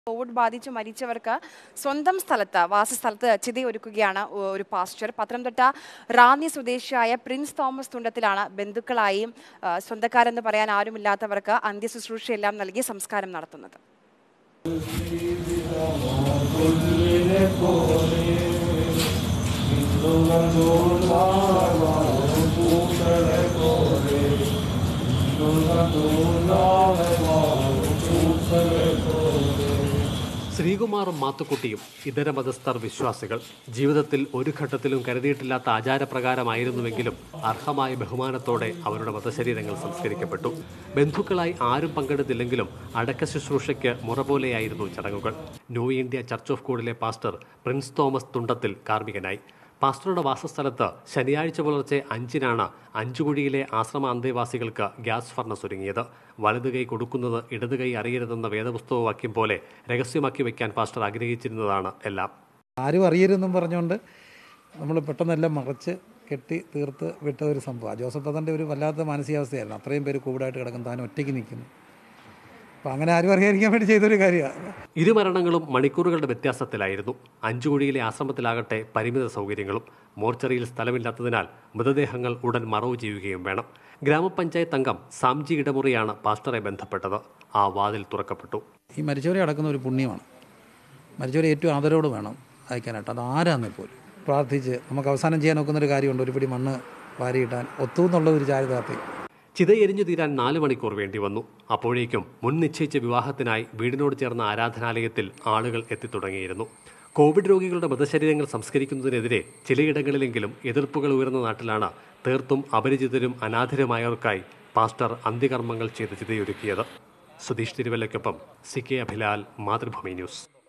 Covid ബാധിച്ച് മരിച്ചവർക്ക് സ്വന്തം സ്ഥലത്ത് വാസസ്ഥലത്ത് ചിതയൊരുക്കുകയാണ് ഒ- ഒരു പാസ്റ്റർ പത്തനംതിട്ട റാന്നി സ്വദേശിയായ പ്രിൻസ് തോമസ് തുണ്ടത്തിലാണ് ബന്ധുക്കളായും ആ, സ്വന്തക്കാരെന്ന് പറയാൻ ആരുമില്ലാത്തവർക്ക് അന്ത്യശുശ്രൂഷയെല്ലാം നൽകി സംസ്കാരം നടത്തുന്നത് ശ്രീകുമാറും മാത്തുക്കുട്ടിയും ഇതര മതസ്ഥർ വിശ്വാസികൾ ജീവിതത്തിൽ ഒരു ഘട്ടത്തിലും കരുതിയിട്ടില്ലാത്ത ആചാരപ്രകാരമായിരുന്നുവെങ്കിലും അർഹമായ ബഹുമാനത്തോടെ അവരുടെ മതശരീരങ്ങൾ സംസ്കരിക്കപ്പെട്ടു ബന്ധുക്കളായി ആരും പങ്കെടുത്തില്ലെങ്കിലും അടക്ക ശുശ്രൂഷയ്ക്ക് മുറ പോലെയായിരുന്നു ചടങ്ങുകൾ ന്യൂ ഇന്ത്യ ചർച്ച് ഓഫ് കോഡിലെ പാസ്റ്റർ പ്രിൻസ് തോമസ് തുണ്ടത്തിൽ കാർമ്മികനായി പാസ്റ്ററുടെ വാസസ്ഥലത്ത് ശനിയാഴ്ച പുലർച്ചെ അഞ്ചിനാണ് അഞ്ചുകുഴിയിലെ ആശ്രമ അന്തേവാസികൾക്ക് ഗ്യാസ് ഫർണസ് ഒരുങ്ങിയത് വലത് കൈ കൊടുക്കുന്നത് ഇടത് കൈ അറിയരുതെന്ന വേദപുസ്തക വാക്യം പോലെ രഹസ്യമാക്കി വയ്ക്കാൻ പാസ്റ്റർ ആഗ്രഹിച്ചിരുന്നതാണ് എല്ലാം ആരും അറിയരുതെന്നും പറഞ്ഞുകൊണ്ട് നമ്മൾ പെട്ടെന്നെല്ലാം മറച്ച് കെട്ടി തീർത്ത് വിട്ട ഒരു സംഭവം ജോസഫ് പതൻ്റെ ഒരു വല്ലാത്ത മാനസികാവസ്ഥയായിരുന്നു അത്രയും പേര് കോവിഡായിട്ട് കിടക്കും താൻ ഒറ്റയ്ക്ക് നിൽക്കുന്നു അപ്പോൾ അങ്ങനെ ആരും അറിയാതിരിക്കാൻ വേണ്ടി ചെയ്തൊരു കാര്യമാണ് ഇരു മരണങ്ങളും മണിക്കൂറുകളുടെ വ്യത്യാസത്തിലായിരുന്നു അഞ്ചുകുഴിയിലെ ആശ്രമത്തിലാകട്ടെ പരിമിത സൗകര്യങ്ങളും മോർച്ചറിയിൽ സ്ഥലമില്ലാത്തതിനാൽ മൃതദേഹങ്ങൾ ഉടൻ മറവ് ചെയ്യുകയും വേണം ഗ്രാമപഞ്ചായത്ത് അംഗം സാംജി ഇടമുറിയാണ് പാസ്റ്ററെ ബന്ധപ്പെട്ടത് ആ വാതിൽ തുറക്കപ്പെട്ടു ഈ മരിച്ചവരെ അടക്കുന്ന ഒരു പുണ്യമാണ് മരിച്ചവരെ ഏറ്റവും ആദരവോട് വേണം അയക്കാനായിട്ട് അത് ആരാന്നേ പോലും പ്രാർത്ഥിച്ച് നമുക്ക് അവസാനം ചെയ്യാൻ നോക്കുന്നൊരു കാര്യമുണ്ട് ഒരു പിടി മണ്ണ് വാരിയിട്ടാൻ ഒത്തു എന്നുള്ള ഒരു ചാരിതാർത്ഥ്യം ചിതയെരിഞ്ഞു തീരാൻ നാല് മണിക്കൂർ വേണ്ടി വന്നു അപ്പോഴേക്കും മുൻ നിശ്ചയിച്ച വിവാഹത്തിനായി വീടിനോട് ചേർന്ന ആരാധനാലയത്തിൽ ആളുകൾ എത്തിത്തുടങ്ങിയിരുന്നു കോവിഡ് രോഗികളുടെ മൃതശരീരങ്ങൾ സംസ്കരിക്കുന്നതിനെതിരെ ചിലയിടങ്ങളിലെങ്കിലും എതിർപ്പുകൾ ഉയർന്ന നാട്ടിലാണ് തീർത്തും അപരിചിതരും അനാഥരുമായവർക്കായി പാസ്റ്റർ അന്ത്യകർമ്മങ്ങൾ ചെയ്ത് ചിതയൊരുക്കിയത് സുധീഷ് തിരുവല്ലയ്ക്കൊപ്പം C K Abhilal Mathrubhumi news